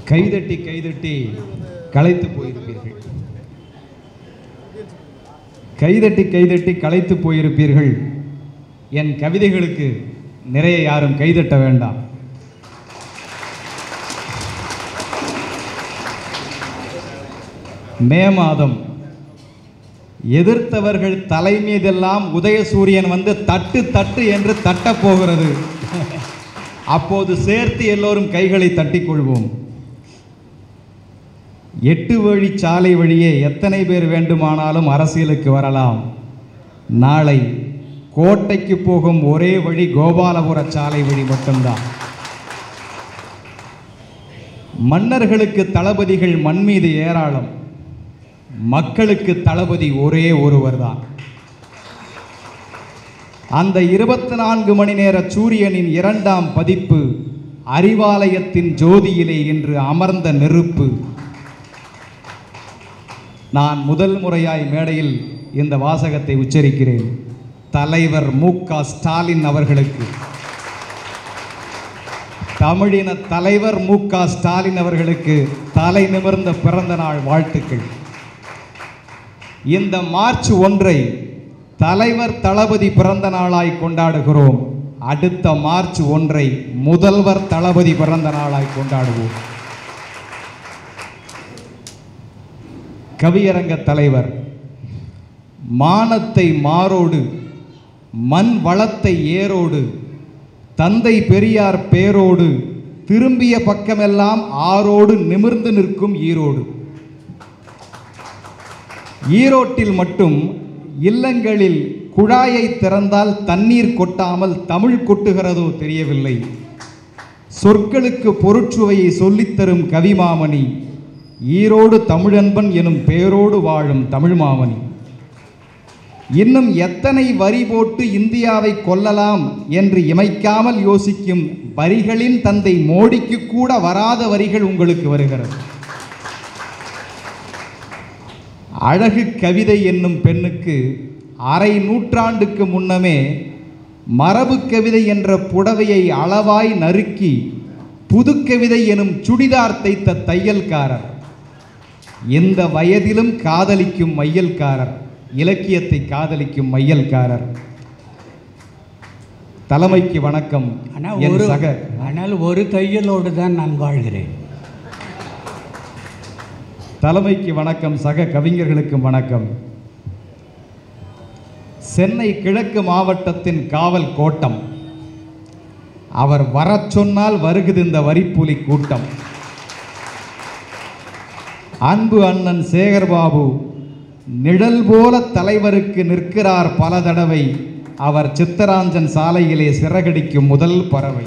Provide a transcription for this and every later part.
கைதட்டி கைதட்டி களைத்து போயிருப்பீர்கள் கைதட்டி கைதட்டி களைத்து போயிருப்பீர்கள் என் கவிதைகளுக்கு நிறைய யாரும் கைதட்ட வேண்டாம் மே மாதம் எதிர்த்தவர்கள் தலை மீதெல்லாம் உதயசூரியன் வந்து தட்டு தட்டு என்று தட்டப் போகிறது அப்போது சேர்த்து எல்லோரும் கைகளை தட்டிக்கொள்வோம் எட்டு வழி சாலை வழியே எத்தனை பேர் வேண்டுமானாலும் அரசியலுக்கு வரலாம் நாளை கோட்டைக்கு போகும் ஒரே வழி கோபாலபுர சாலை வழி மட்டும்தான் மன்னர்களுக்கு தளபதிகள் மண் மீது ஏராளம் மக்களுக்கு தளபதி ஒரே ஒருவர்தான் அந்த இருபத்தி நான்கு மணி நேர சூரியனின் இரண்டாம் பதிப்பு அறிவாலயத்தின் ஜோதியிலே இன்று அமர்ந்த நெருப்பு நான் முதல் முறையாய் மேடையில் இந்த வாசகத்தை உச்சரிக்கிறேன் தலைவர் மு க ஸ்டாலின் அவர்களுக்கு தமிழின தலைவர் மு க ஸ்டாலின் அவர்களுக்கு தலை நிமிர்ந்த பிறந்த நாள் வாழ்த்துக்கள் இந்த மார்ச் ஒன்றை தலைவர் தளபதி பிறந்த நாளாய் கொண்டாடுகிறோம் அடுத்த மார்ச் ஒன்றை முதல்வர் தளபதி பிறந்த நாளாய் கொண்டாடுவோம் கவியரங்க தலைவர் மானத்தை மாரோடு மண் வளத்தை ஏரோடு தந்தை பெரியார் பேரோடு திரும்பிய பக்கமெல்லாம் ஆரோடு நிமிர்ந்து நிற்கும் ஈரோடு ஈரோட்டில் மட்டும் இல்லங்களில் குழாயை திறந்தால் தண்ணீர் கொட்டாமல் தமிழ் கொட்டுகிறதோ தெரியவில்லை சொற்களுக்கு பொருட்சுவையை சொல்லித்தரும் கவிமாமணி ஈரோடு தமிழன்பன் எனும் பெயரோடு வாழும் தமிழ் மாமணி இன்னும் எத்தனை வரி போட்டு இந்தியாவை கொல்லலாம் என்று இமைக்காமல் யோசிக்கும் வரிகளின் தந்தை மோடிக்கு கூட வராத வரிகள் உங்களுக்கு வருகிறது அழகு கவிதை என்னும் பெண்ணுக்கு அரை நூற்றாண்டுக்கு முன்னமே மரபு கவிதை என்ற புடவையை அளவாய் நறுக்கி புதுக்கவிதை எனும் சுடிதார் தைத்த தையல்காரர் இந்த வயதிலும் காதலிக்கும் மையல்காரர் இலக்கியத்தை காதலிக்கும் மையல்காரர் தலைமைக்கு வணக்கம் ஆனால் என் ஒரு சக ஆனால் ஒரு தையலோடு தான் நான் வாழ்கிறேன் தலைமைக்கு வணக்கம் சக கவிஞர்களுக்கும் வணக்கம் சென்னை கிழக்கு மாவட்டத்தின் காவல் கோட்டம் அவர் வரச் சொன்னால் வருகுது இந்த வரிப்புலி கூட்டம் அன்பு அண்ணன் சேகர்பாபு நிழல் போல தலைவருக்கு நிற்கிறார் பல தடவை அவர் சித்தராஞ்சன் சாலையிலே சிறகடிக்கும் முதல் பறவை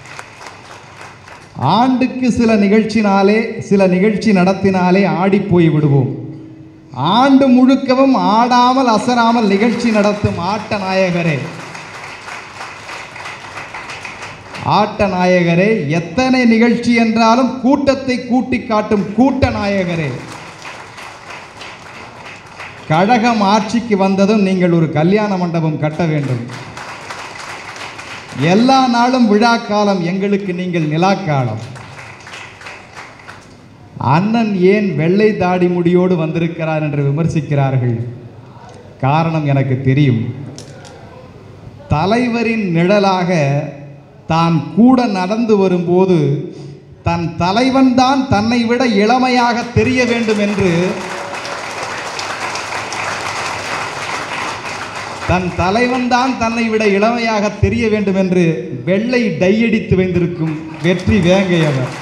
ஆண்டுக்கு சில நிகழ்ச்சினாலே சில நிகழ்ச்சி நடத்தினாலே ஆடிப் போய் விடுவோம் ஆண்டு முழுக்கவும் ஆடாமல் அசராமல் நிகழ்ச்சி நடத்தும் ஆட்ட நாயகரே ஆட்ட நாயகரே எத்தனை நிகழ்ச்சி என்றாலும் கூட்டத்தை கூட்டி காட்டும் கூட்ட நாயகரே கழகம் ஆட்சிக்கு வந்ததும் நீங்கள் ஒரு கல்யாண மண்டபம் கட்ட வேண்டும் எல்லா நாளும் விழா காலம் எங்களுக்கு நீங்கள் நிலாக்காலம் அண்ணன் ஏன் வெள்ளை தாடி முடியோடு வந்திருக்கிறார் என்று விமர்சிக்கிறார்கள் காரணம் எனக்கு தெரியும் தலைவரின் நிழலாக தான் கூட நடந்து வரும்போது தன் தலைவன் தான் தன்னை விட இளமையாக தெரிய வேண்டும் என்று தன் தலைவன் தான் தன்னை விட இளமையாக தெரிய வேண்டும் என்று வெள்ளை டையடித்து வைத்திருக்கும் வெற்றி வேங்கை அவர்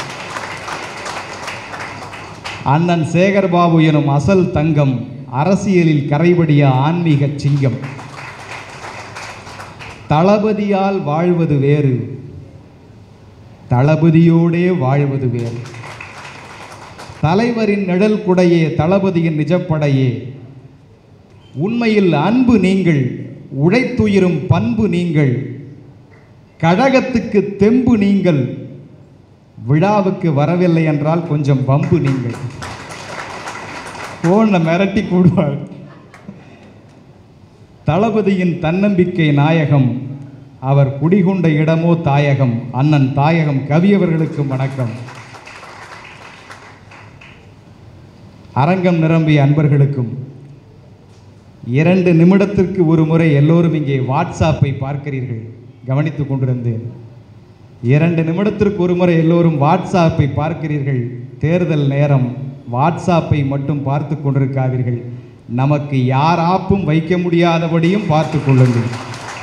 அண்ணன் சேகர்பாபு எனும் அசல் தங்கம் அரசியலில் கரைபடிய ஆன்மீக சிங்கம் தளபதியால் வாழ்வது வேறு தளபதியோடே வாழ்வது வேறு தலைவரின் நிழல் குடையே தளபதியின் நிஜப்படையே உண்மையில் அன்பு நீங்கள் உழைத்துயிரும் பண்பு நீங்கள் கழகத்துக்கு தெம்பு நீங்கள் விழாவுக்கு வரவில்லை என்றால் கொஞ்சம் வம்பு நீங்கள் போன மிரட்டி கூடுவாள் தளபதியின் தன்னம்பிக்கை நாயகம் அவர் குடிகொண்ட இடமோ தாயகம் அண்ணன் தாயகம் கவியவர்களுக்கும் வணக்கம் அரங்கம் நிரம்பிய அன்பர்களுக்கும் இரண்டு நிமிடத்திற்கு ஒரு முறை எல்லோரும் இங்கே வாட்ஸ்அப்பை பார்க்கிறீர்கள் கவனித்துக் கொண்டிருந்தேன் இரண்டு நிமிடத்திற்கு ஒரு முறை எல்லோரும் வாட்ஸ்அப்பை பார்க்கிறீர்கள் தேர்தல் நேரம் வாட்ஸ்அப்பை மட்டும் பார்த்து கொண்டிருக்காதீர்கள் நமக்கு யார் ஆப்பும் வைக்க முடியாதபடியும் பார்த்து கொள்ளுங்கள்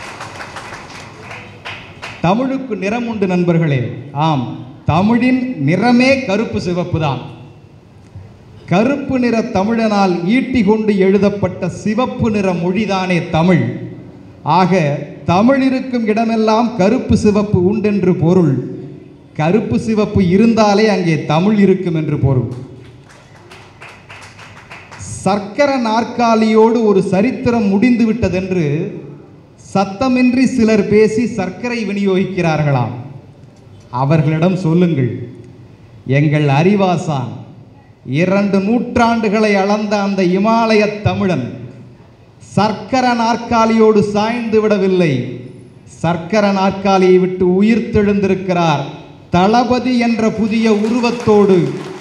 தமிழுக்கு நிறம் உண்டு நண்பர்களே ஆம் தமிழின் நிறமே கருப்பு சிவப்பு தான் கருப்பு நிற தமிழனால் ஈட்டி கொண்டு எழுதப்பட்ட சிவப்பு நிற மொழிதானே தமிழ் ஆக தமிழ் இருக்கும் இடமெல்லாம் கருப்பு சிவப்பு உண்டென்று பொருள் கருப்பு சிவப்பு இருந்தாலே அங்கே தமிழ் இருக்கும் என்று பொருள் சர்க்கர நாற்காலியோடு ஒரு சரித்திரம் முடிந்து விட்டதென்று சத்தமின்றி சிலர் பேசி சர்க்கரை விநியோகிக்கிறார்களாம் அவர்களிடம் சொல்லுங்கள் எங்கள் அறிவாசான் இரண்டு நூற்றாண்டுகளை அளந்த அந்த இமாலய தமிழன் சர்க்கர நாற்காலியோடு சாய்ந்து விடவில்லை சர்க்கர நாற்காலியை விட்டு உயிர் தெழுந்திருக்கிறார் தளபதி என்ற புதிய உருவத்தோடு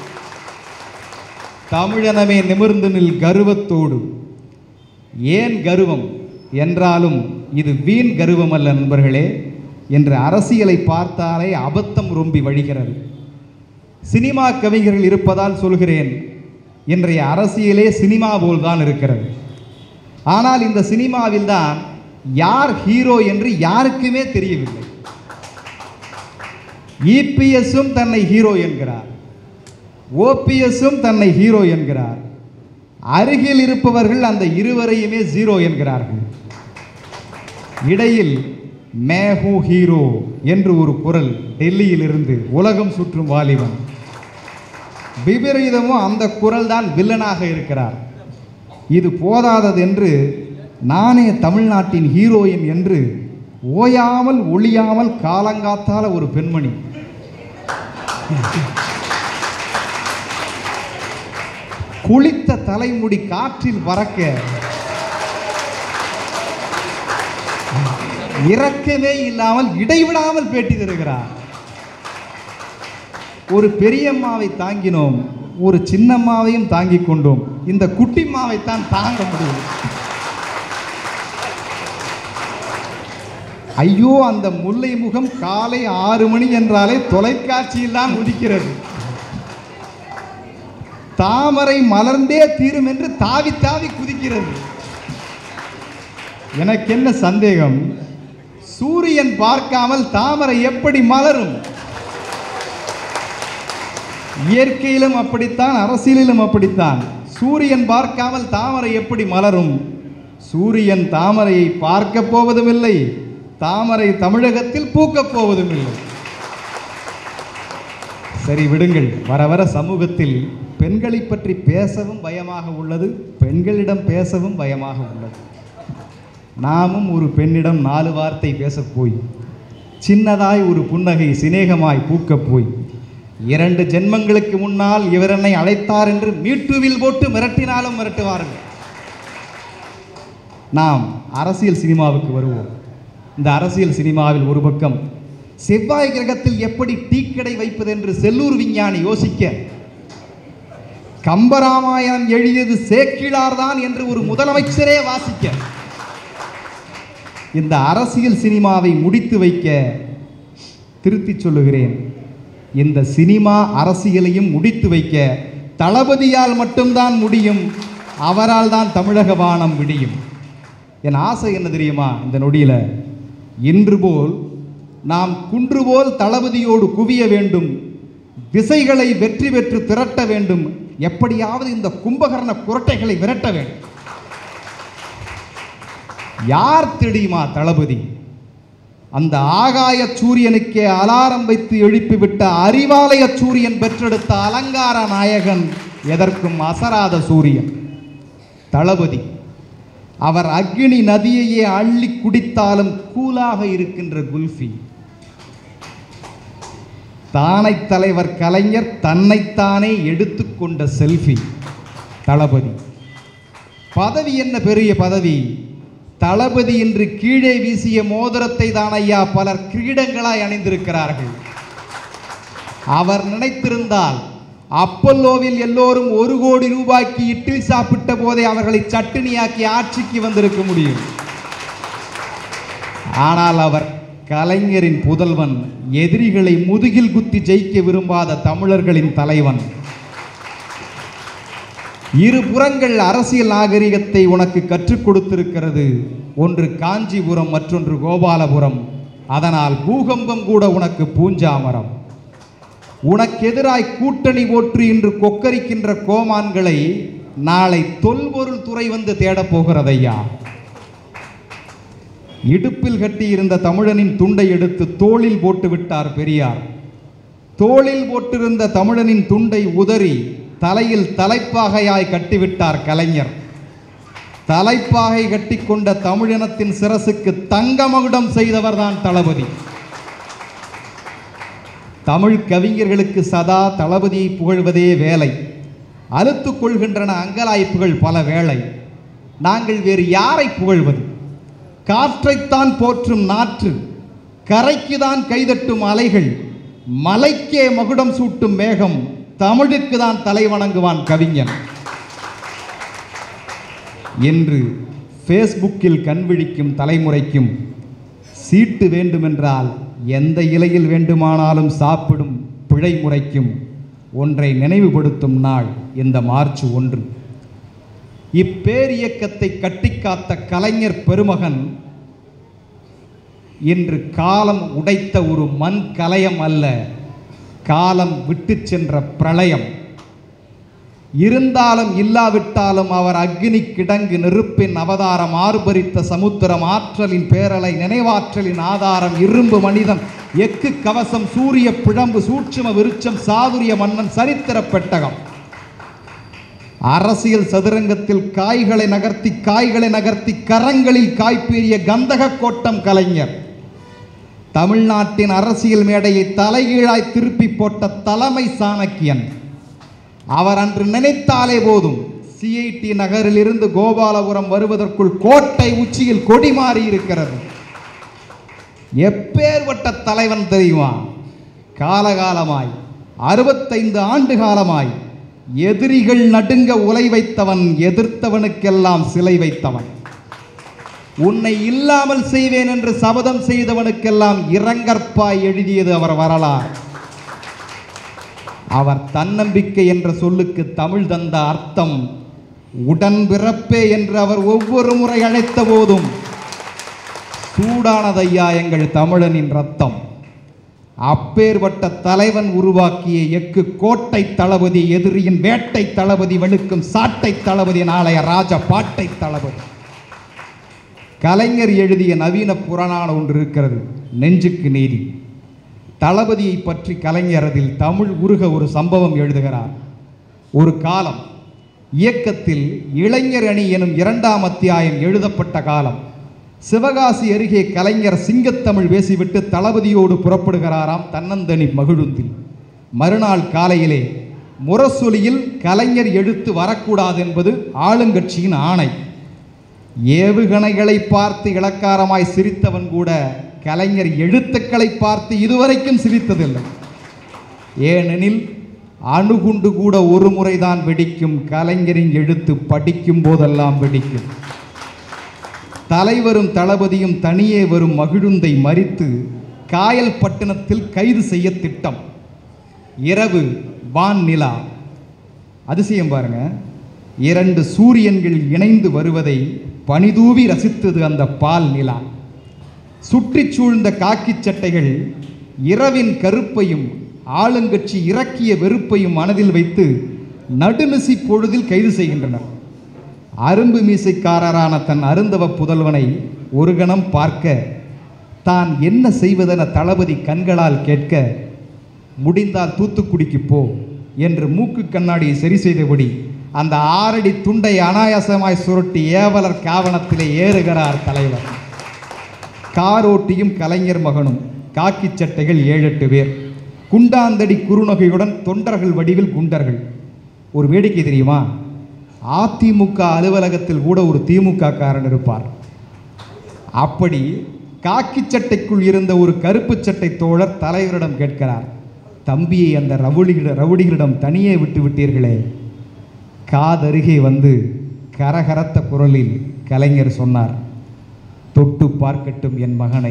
தமிழனமே நிமிர்ந்து நில் கருவத்தோடு ஏன் கருவம் என்றாலும் இது வீண் கருவம் அல்ல நண்பர்களே என்று அரசியலை பார்த்தாலே அபத்தம் ரொம்பி வழிகிறது சினிமா கவிஞர்கள் இருப்பதால் சொல்கிறேன் இன்றைய அரசியலே சினிமா போல்தான் இருக்கிறது ஆனால் இந்த சினிமாவில் தான் யார் ஹீரோ என்று யாருக்குமே தெரியவில்லை இபிஎஸும் தன்னை ஹீரோ என்கிறார் ஓபிஎஸும் தன்னை ஹீரோ என்கிறார் அருகில் இருப்பவர்கள் அந்த இருவரையுமே ஜீரோ என்கிறார்கள் இடையில் மேஹூ ஹீரோ என்று ஒரு குரல் டெல்லியிலிருந்து உலகம் சுற்றும் வாலிபன் விபரீதமும் அந்த குரல் தான் வில்லனாக இருக்கிறார் இது போதாதது என்று நானே தமிழ்நாட்டின் ஹீரோயின் என்று ஓயாமல் ஒளியாமல் காலங்காத்தால ஒரு பெண்மணி குளித்த தலைமுடி காற்றில் பறக்க இறக்கமே இல்லாமல் இடைவிடாமல் பேட்டி தருகிறார் ஒரு பெரியம்மாவை தாங்கினோம் ஒரு சின்னம்மாவையும் தாங்கிக் கொண்டோம் இந்த குட்டிம்மாவைத்தான் தாங்க முடியும் ஐயோ அந்த முல்லை முகம் காலை ஆறு மணி என்றாலே தொலைக்காட்சியில் தான் உதிக்கிறது தாமரை மலர்ந்தே தீரும் என்று தாவி தாவி குதிக்கிறது எனக்கு என்ன சந்தேகம் சூரியன் பார்க்காமல் தாமரை எப்படி மலரும் இயற்கையிலும் அப்படித்தான் அரசியலிலும் அப்படித்தான் சூரியன் பார்க்காமல் தாமரை எப்படி மலரும் சூரியன் தாமரையை பார்க்கப் போவதும் இல்லை தாமரை தமிழகத்தில் பூக்கப் போவதும் இல்லை சரி விடுங்கள் வர வர சமூகத்தில் பெண்களை பற்றி பேசவும் பயமாக உள்ளது பெண்களிடம் பேசவும் பயமாக உள்ளது நாமும் ஒரு பெண்ணிடம் நாலு வார்த்தை பேசப் போய் சின்னதாய் ஒரு புன்னகை சிநேகமாய் பூக்கப் போய் இரண்டு ஜென்மங்களுக்கு முன்னால் இவர் என்னை அழைத்தார் என்று மீட்டுவில் போட்டு மிரட்டினாலும் மிரட்டுவார்கள் நாம் அரசியல் சினிமாவுக்கு வருவோம் இந்த அரசியல் சினிமாவில் ஒரு பக்கம் செவ்வாய் கிரகத்தில் எப்படி டீக்கடை வைப்பது என்று செல்லூர் விஞ்ஞானி யோசிக்க கம்பராமாயணம் எழுதியது சேக்கிழார் தான் என்று ஒரு முதலமைச்சரே வாசிக்க இந்த அரசியல் சினிமாவை முடித்து வைக்க திருத்தி சொல்லுகிறேன் இந்த சினிமா அரசியலையும் முடித்து வைக்க தளபதியால் மட்டும்தான் முடியும் அவரால் தான் தமிழக வானம் விடியும் என் ஆசை என்ன தெரியுமா இந்த நொடியில் இன்று போல் நாம் குன்று போல் தளபதியோடு குவிய வேண்டும் திசைகளை வெற்றி பெற்று திரட்ட வேண்டும் எப்படியாவது இந்த கும்பகர்ண குரட்டைகளை விரட்ட வேண்டும் யார் தெரியுமா தளபதி அந்த ஆகாய சூரியனுக்கே அலாரம் வைத்து எழுப்பிவிட்ட அறிவாலய சூரியன் பெற்றெடுத்த அலங்கார நாயகன் எதற்கும் அசராத சூரியன் தளபதி அவர் அக்னி நதியையே அள்ளி குடித்தாலும் கூலாக இருக்கின்ற குல்ஃபி தானை தலைவர் கலைஞர் தன்னைத்தானே எடுத்துக்கொண்ட செல்ஃபி தளபதி பதவி என்ன பெரிய பதவி தளபதி என்று கீழே வீசிய மோதிரத்தை தான் ஐயா பலர் கிரீடங்களாய் அணிந்திருக்கிறார்கள் அவர் நினைத்திருந்தால் அப்பல்லோவில் எல்லோரும் ஒரு கோடி ரூபாய்க்கு இட்லி சாப்பிட்ட போதே அவர்களை சட்டினியாக்கி ஆட்சிக்கு வந்திருக்க முடியும் ஆனால் அவர் கலைஞரின் புதல்வன் எதிரிகளை முதுகில் குத்தி ஜெயிக்க விரும்பாத தமிழர்களின் தலைவன் இரு புறங்கள் அரசியல் நாகரிகத்தை உனக்கு கற்றுக் கொடுத்திருக்கிறது ஒன்று காஞ்சிபுரம் மற்றொன்று கோபாலபுரம் அதனால் பூகம்பம் கூட உனக்கு பூஞ்சாமரம் உனக்கெதிராய் கூட்டணி போற்று இன்று கொக்கரிக்கின்ற கோமான்களை நாளை தொல்பொருள் துறை வந்து தேடப் போகிறதையா இடுப்பில் கட்டியிருந்த தமிழனின் துண்டை எடுத்து தோளில் போட்டு விட்டார் பெரியார் தோளில் போட்டிருந்த தமிழனின் துண்டை உதறி தலையில் தலைப்பாகையாய் கட்டிவிட்டார் கலைஞர் தலைப்பாகை கட்டிக்கொண்ட தமிழினத்தின் சிரசுக்கு தங்க மகுடம் செய்தவர்தான் தளபதி தமிழ் கவிஞர்களுக்கு சதா தளபதியை புகழ்வதே வேலை அலுத்துக் கொள்கின்றன அங்கலாய்ப்புகள் பல வேளை நாங்கள் வேறு யாரை புகழ்வது காற்றைத்தான் போற்றும் நாற்று கரைக்குதான் கைதட்டும் அலைகள் மலைக்கே மகுடம் சூட்டும் மேகம் தமிழுக்கு தான் தலை வணங்குவான் கவிஞன் என்று ஃபேஸ்புக்கில் கண்விழிக்கும் தலைமுறைக்கும் சீட்டு வேண்டுமென்றால் எந்த இலையில் வேண்டுமானாலும் சாப்பிடும் பிழை முறைக்கும் ஒன்றை நினைவுபடுத்தும் நாள் இந்த மார்ச் ஒன்று இப்பேரியக்கத்தை கட்டிக்காத்த கலைஞர் பெருமகன் இன்று காலம் உடைத்த ஒரு மண் கலயம் அல்ல காலம் விட்டுச் சென்ற பிரளயம் இருந்தாலும் இல்லாவிட்டாலும் அவர் அக்னி கிடங்கு நெருப்பின் அவதாரம் ஆர்ப்பரித்த சமுத்திரம் ஆற்றலின் பேரலை நினைவாற்றலின் ஆதாரம் இரும்பு மனிதன் எக்கு கவசம் சூரிய பிழம்பு சூட்சும விருட்சம் சாதுரிய மன்னன் சரித்திர பெட்டகம் அரசியல் சதுரங்கத்தில் காய்களை நகர்த்தி காய்களை நகர்த்தி கரங்களில் காய்ப்பேறிய கந்தக கோட்டம் கலைஞர் தமிழ்நாட்டின் அரசியல் மேடையை தலைகீழாய் திருப்பி போட்ட தலைமை சாணக்கியன் அவர் அன்று நினைத்தாலே போதும் சிஐடி நகரிலிருந்து கோபாலபுரம் வருவதற்குள் கோட்டை உச்சியில் கொடி மாறி இருக்கிறது எப்பேர்பட்ட தலைவன் தெரியுமா காலகாலமாய் அறுபத்தைந்து ஆண்டு காலமாய் எதிரிகள் நடுங்க உலை வைத்தவன் எதிர்த்தவனுக்கெல்லாம் சிலை வைத்தவன் உன்னை இல்லாமல் செய்வேன் என்று சபதம் செய்தவனுக்கெல்லாம் இரங்கற்பாய் எழுதியது அவர் வரலாறு அவர் தன்னம்பிக்கை என்ற சொல்லுக்கு தமிழ் தந்த அர்த்தம் உடன்பிறப்பே என்று அவர் ஒவ்வொரு முறை அழைத்த போதும் சூடானதையா எங்கள் தமிழனின் ரத்தம் அப்பேர்பட்ட தலைவன் உருவாக்கிய எக்கு கோட்டை தளபதி எதிரியின் வேட்டை தளபதி வெளுக்கும் சாட்டை தளபதி நாளைய ராஜ பாட்டை தளபதி கலைஞர் எழுதிய நவீன புறநானு ஒன்று இருக்கிறது நெஞ்சுக்கு நீதி தளபதியை பற்றி கலைஞர் அதில் தமிழ் உருக ஒரு சம்பவம் எழுதுகிறார் ஒரு காலம் இயக்கத்தில் இளைஞர் அணி எனும் இரண்டாம் அத்தியாயம் எழுதப்பட்ட காலம் சிவகாசி அருகே கலைஞர் சிங்கத்தமிழ் பேசிவிட்டு தளபதியோடு புறப்படுகிறாராம் தன்னந்தனி மகிழுந்தில் மறுநாள் காலையிலே முரசொலியில் கலைஞர் எழுத்து வரக்கூடாது என்பது ஆளுங்கட்சியின் ஆணை ஏவுகணைகளை பார்த்து இளக்காரமாய் சிரித்தவன் கூட கலைஞர் எழுத்துக்களை பார்த்து இதுவரைக்கும் சிரித்ததில்லை ஏனெனில் அணுகுண்டு கூட ஒரு முறைதான் வெடிக்கும் கலைஞரின் எழுத்து படிக்கும் போதெல்லாம் வெடிக்கும் தலைவரும் தளபதியும் தனியே வரும் மகிழுந்தை மறித்து காயல் பட்டணத்தில் கைது செய்ய திட்டம் இரவு வான் நிலா அதிசயம் பாருங்க இரண்டு சூரியன்கள் இணைந்து வருவதை பனிதூவி ரசித்தது அந்த பால் நிலா சுற்றிச் சூழ்ந்த காக்கிச் சட்டைகள் இரவின் கருப்பையும் ஆளுங்கட்சி இறக்கிய வெறுப்பையும் மனதில் வைத்து நடுநிசி பொழுதில் கைது செய்கின்றனர் அரும்பு மீசைக்காரரான தன் அருந்தவ புதல்வனை ஒரு கணம் பார்க்க தான் என்ன செய்வதென தளபதி கண்களால் கேட்க முடிந்தால் தூத்துக்குடிக்கு போ என்று மூக்கு கண்ணாடியை சரி செய்தபடி அந்த ஆறடி துண்டை அனாயாசமாய் சுருட்டி ஏவலர் காவணத்திலே ஏறுகிறார் தலைவர் காரோட்டியும் கலைஞர் மகனும் காக்கிச் சட்டைகள் ஏழெட்டு பேர் குண்டாந்தடி குறுநகையுடன் தொண்டர்கள் வடிவில் குண்டர்கள் ஒரு வேடிக்கை தெரியுமா அதிமுக அலுவலகத்தில் கூட ஒரு திமுக காரன் இருப்பார் அப்படி காக்கி சட்டைக்குள் இருந்த ஒரு கருப்பு சட்டை தோழர் தலைவரிடம் கேட்கிறார் தம்பியை அந்த ரவுடிகள ரவுடிகளிடம் தனியே விட்டு விட்டீர்களே காதருகே வந்து கரகரத்த குரலில் கலைஞர் சொன்னார் தொட்டு பார்க்கட்டும் என் மகனை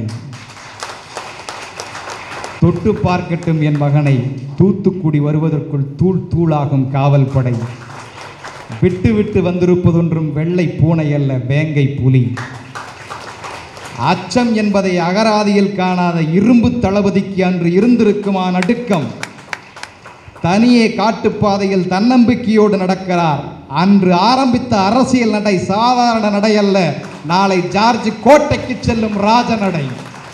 தொட்டு பார்க்கட்டும் என் மகனை தூத்துக்குடி வருவதற்குள் தூள் தூளாகும் காவல் படை விட்டு விட்டு வந்திருப்பதொன்றும் வெள்ளை பூனை அல்ல வேங்கை புலி அச்சம் என்பதை அகராதியில் காணாத இரும்பு தளபதிக்கு அன்று இருந்திருக்குமா நடுக்கம் தனியே காட்டுப்பாதையில் தன்னம்பிக்கையோடு நடக்கிறார் அன்று ஆரம்பித்த அரசியல் நடை சாதாரண நடை அல்ல நாளை ஜார்ஜ் கோட்டைக்கு செல்லும் ராஜ நடை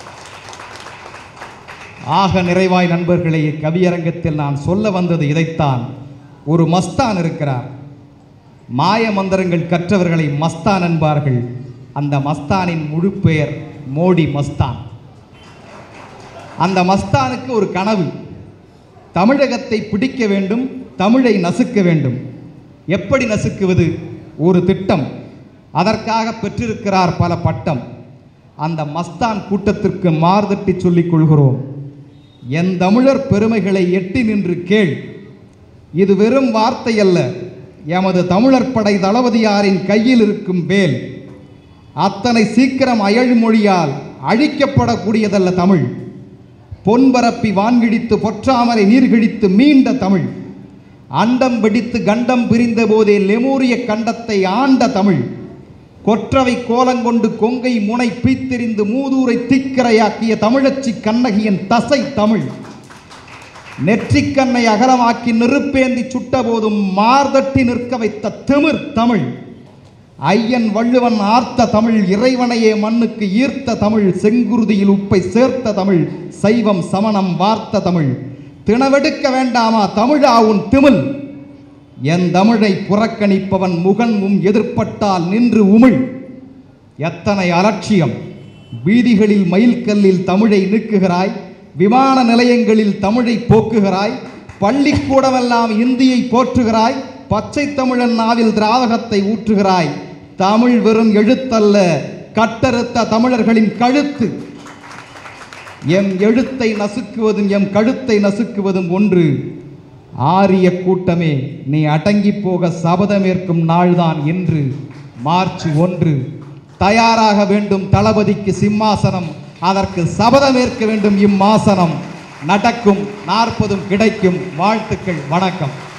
ஆக நிறைவாய் நண்பர்களே கவியரங்கத்தில் நான் சொல்ல வந்தது இதைத்தான் ஒரு மஸ்தான் இருக்கிறார் மாய மந்திரங்கள் கற்றவர்களை மஸ்தான் என்பார்கள் அந்த மஸ்தானின் முழு பெயர் மோடி மஸ்தான் அந்த மஸ்தானுக்கு ஒரு கனவு தமிழகத்தை பிடிக்க வேண்டும் தமிழை நசுக்க வேண்டும் எப்படி நசுக்குவது ஒரு திட்டம் அதற்காக பெற்றிருக்கிறார் பல பட்டம் அந்த மஸ்தான் கூட்டத்திற்கு மார்தட்டி சொல்லிக் கொள்கிறோம் என் தமிழர் பெருமைகளை எட்டி நின்று கேள் இது வெறும் வார்த்தை அல்ல எமது தமிழர் படை தளபதியாரின் கையில் இருக்கும் வேல் அத்தனை சீக்கிரம் அயழ்மொழியால் அழிக்கப்படக்கூடியதல்ல தமிழ் பொன்பரப்பி வான்கிழித்து பொற்றாமரை நீர்கிழித்து மீண்ட தமிழ் அண்டம் வெடித்து கண்டம் பிரிந்த போதே லெமூரிய கண்டத்தை ஆண்ட தமிழ் கொற்றவை கோலங்கொண்டு கொங்கை முனை பீத்தெறிந்து மூதூரை தீக்கிரையாக்கிய தமிழச்சி கண்ணகியின் தசை தமிழ் நெற்றிக்கண்ணை அகலமாக்கி நெருப்பேந்தி சுட்டபோதும் மார்தட்டி நிற்க வைத்த திமிர் தமிழ் ஐயன் வள்ளுவன் ஆர்த்த தமிழ் இறைவனையே மண்ணுக்கு ஈர்த்த தமிழ் செங்குருதியில் உப்பை சேர்த்த தமிழ் சைவம் சமணம் வார்த்த தமிழ் திணவெடுக்க வேண்டாமா தமிழா உன் திமில் என் தமிழை புறக்கணிப்பவன் முகன் உம் எதிர்ப்பட்டால் நின்று உமிழ் எத்தனை அலட்சியம் வீதிகளில் மயில்கல்லில் தமிழை நீக்குகிறாய் விமான நிலையங்களில் தமிழை போக்குகிறாய் பள்ளிக்கூடமெல்லாம் இந்தியை போற்றுகிறாய் பச்சை தமிழன் நாவில் திராவகத்தை ஊற்றுகிறாய் தமிழ் வெறும் எழுத்தல்ல கட்டறுத்த தமிழர்களின் கழுத்து எம் எழுத்தை நசுக்குவதும் எம் கழுத்தை நசுக்குவதும் ஒன்று ஆரிய கூட்டமே நீ அடங்கி போக சபதமேற்கும் நாள்தான் என்று மார்ச் ஒன்று தயாராக வேண்டும் தளபதிக்கு சிம்மாசனம் அதற்கு சபதமேற்க வேண்டும் இம்மாசனம் நடக்கும் நாற்பதும் கிடைக்கும் வாழ்த்துக்கள் வணக்கம்